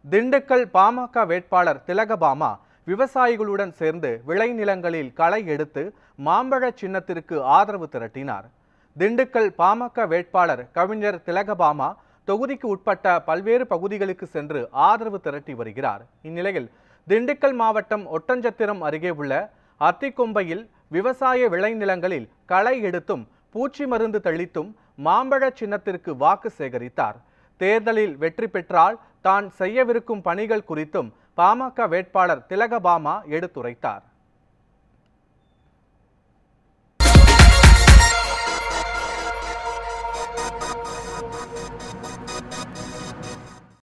திண்டுக்கல் பாமக வேட்பாளர் திலகபாமா விவசாயிகளுடன் சேர்ந்து விளைநிலங்களில் களை எடுத்து மாம்பழ சின்னத்திற்கு ஆதரவு திரட்டினார் திண்டுக்கல் பாமக வேட்பாளர் கவிஞர் திலகபாமா தொகுதிக்கு உட்பட்ட பல்வேறு பகுதிகளுக்கு சென்று ஆதரவு திரட்டி வருகிறார் இந்நிலையில் திண்டுக்கல் மாவட்டம் ஒட்டஞ்சத்திரம் அருகே உள்ள அத்திக்கொம்பையில் விவசாய விளைநிலங்களில் களை எடுத்தும் பூச்சி மருந்து தெளித்தும் மாம்பழ சின்னத்திற்கு வாக்கு சேகரித்தார் தேர்தலில் வெற்றி பெற்றால் தான் செய்யவிருக்கும் பணிகள் குறித்தும் பாமக வேட்பாளர் திலகபாமா எடுத்துரைத்தார்